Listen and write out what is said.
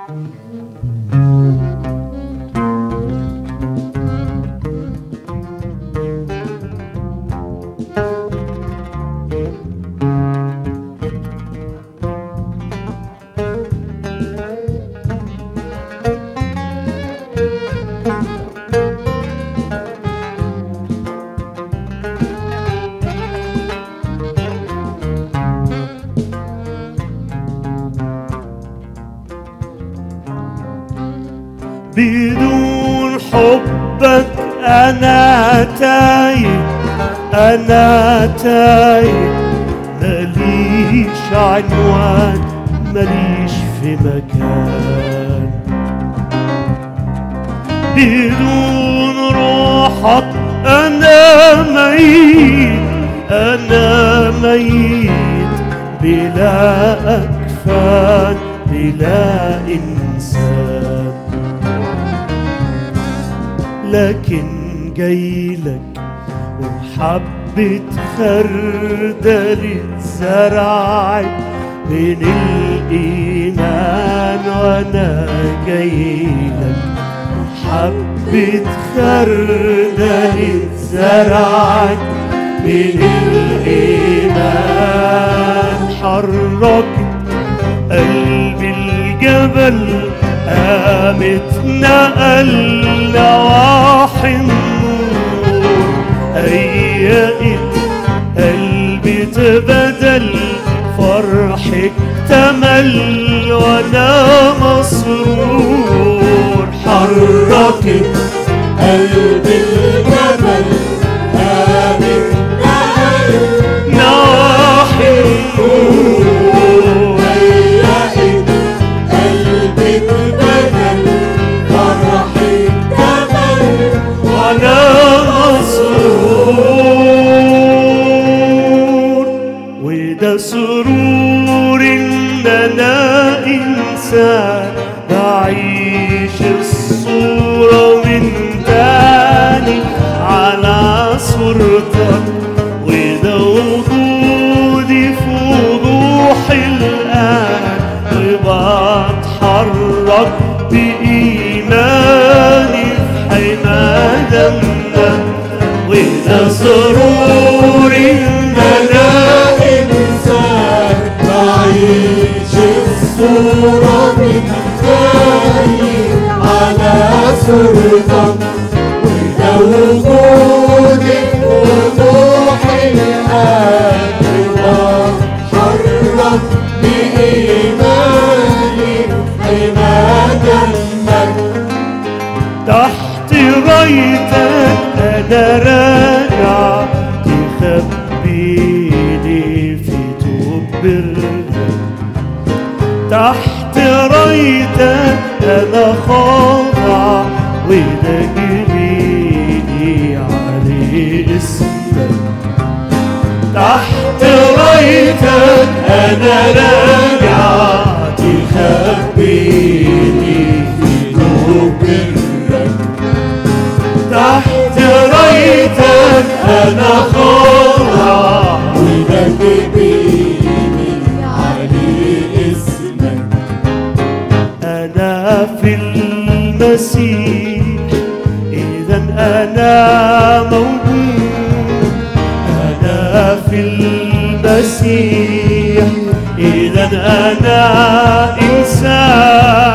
بدون حبك أنا تايه أنا تايه ماليش عنوان ماليش في مكان بدون روحك أنا ميت أنا ميت بلا أكفان بلا إنسان لكن جايلك وحبة خردل اتزرعت من الإيمان وأنا جايلك حبة خردل اتزرعت من الإيمان حركت قلب الجبل قامت نقل نواحي النور هيئت قلبي تبدل فرحك تمل وانا مسرور حركت قلب الجبل قامت نقل نواحي النور هيأت قلبك بدل فرحك تمل وانا مسرور وده سرور ان انا انسان بعيش الصورة من تاني على صورتك وده وجودي في وضوحي الآن وبتحرك بإيماني في حما دمك وده سرور إن أنا إنسان بعيش الصورة من تاني على صورتك وده وجودك وضوحي الآن بتحرك بإيماني حما دمك تحت رايتك انا راجع تخبيني في توب برك تحت رايتك انا خاضع وده جبيني عليه اسمك تحت رايتك انا راجع تخبيني في توب برك تحت رايتك انا خاضع وبكبيني عليه اسمك انا في المسيح اذا انا موجود انا في المسيح اذا انا انسان